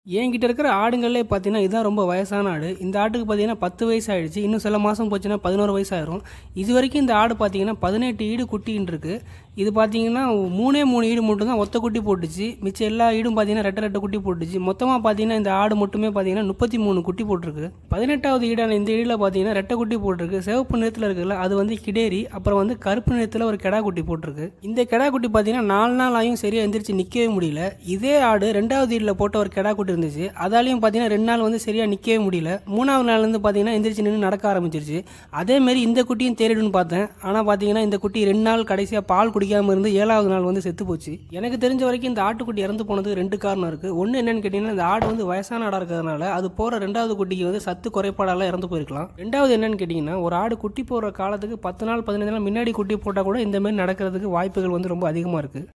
என்கிட்ட இருக்கிற ஆடுங்களே பார்த்தீங்கன்னா இதுதான் ரொம்ப வயசான ஆடு இந்த ஆட்டுக்கு பார்த்தீங்கன்னா பத்து வயசு ஆயிடுச்சு இன்னும் சில மாதம் போச்சுன்னா பதினோரு வயசு ஆயிரும் இது வரைக்கும் இந்த ஆடு பார்த்தீங்கன்னா பதினெட்டு ஈடு குட்டின்னு இருக்கு இது பார்த்தீங்கன்னா மூணே மூணு ஈடு மட்டும் தான் ஒத்த குட்டி போட்டுச்சு மிச்சம் எல்லா ஈடும் பார்த்தீங்கன்னா ரெட்டை ரெட்டை குட்டி போட்டுச்சு மொத்தமாக பார்த்தீங்கன்னா இந்த ஆடு மட்டுமே பார்த்தீங்கன்னா முப்பத்தி மூணு குட்டி போட்டிருக்கு பதினெட்டாவது ஈடான இந்த ஈடில் பார்த்தீங்கன்னா ரெட்டை குட்டி போட்டிருக்கு சிவப்பு நிறத்தில் இருக்குல்ல அது வந்து கிடேரி அப்புறம் வந்து கருப்பு நிறத்தில் ஒரு கெடா குட்டி போட்டிருக்கு இந்த கெடா குட்டி பார்த்தீங்கன்னா நாலு நாள் ஆயும் சரியாக எந்திரிச்சு நிற்கவே முடியல இதே ஆடு ரெண்டாவது ஈடில் போட்ட ஒரு கெடா குட்டி இருந்துச்சு அதாலையும் பார்த்தீங்கன்னா ரெண்டு நாள் வந்து சரியாக நிற்கவே முடியல மூணாவது நாள் வந்து பார்த்தீங்கன்னா எந்திரிச்சு நின்று நடக்க ஆரம்பிச்சிருச்சு அதேமாரி இந்த குட்டியும் தேடிடுன்னு பார்த்தேன் ஆனால் பார்த்தீங்கன்னா இந்த குட்டி ரெண்டு நாள் கடைசியாக பால் குடிக்காமல் இருந்து ஏழாவது நாள் வந்து செத்து போச்சு எனக்கு தெரிஞ்ச வரைக்கும் இந்த ஆட்டுக்குட்டி இறந்து போனதுக்கு ரெண்டு காரணம் இருக்குது ஒன்று என்னன்னு கேட்டிங்கன்னா இந்த ஆடு வந்து வயசான ஆடாக இருக்கிறதுனால அது போகிற ரெண்டாவது குட்டிக்கு வந்து சத்து குறைபாடால இறந்து போயிருக்கலாம் ரெண்டாவது என்னன்னு கேட்டிங்கன்னா ஒரு ஆடு குட்டி போடுற காலத்துக்கு பத்து நாள் பதினஞ்சு நாள் முன்னாடி குட்டி போட்டால் கூட இந்த மாதிரி நடக்கிறதுக்கு வாய்ப்புகள் வந்து ரொம்ப அதிகமாக இருக்குது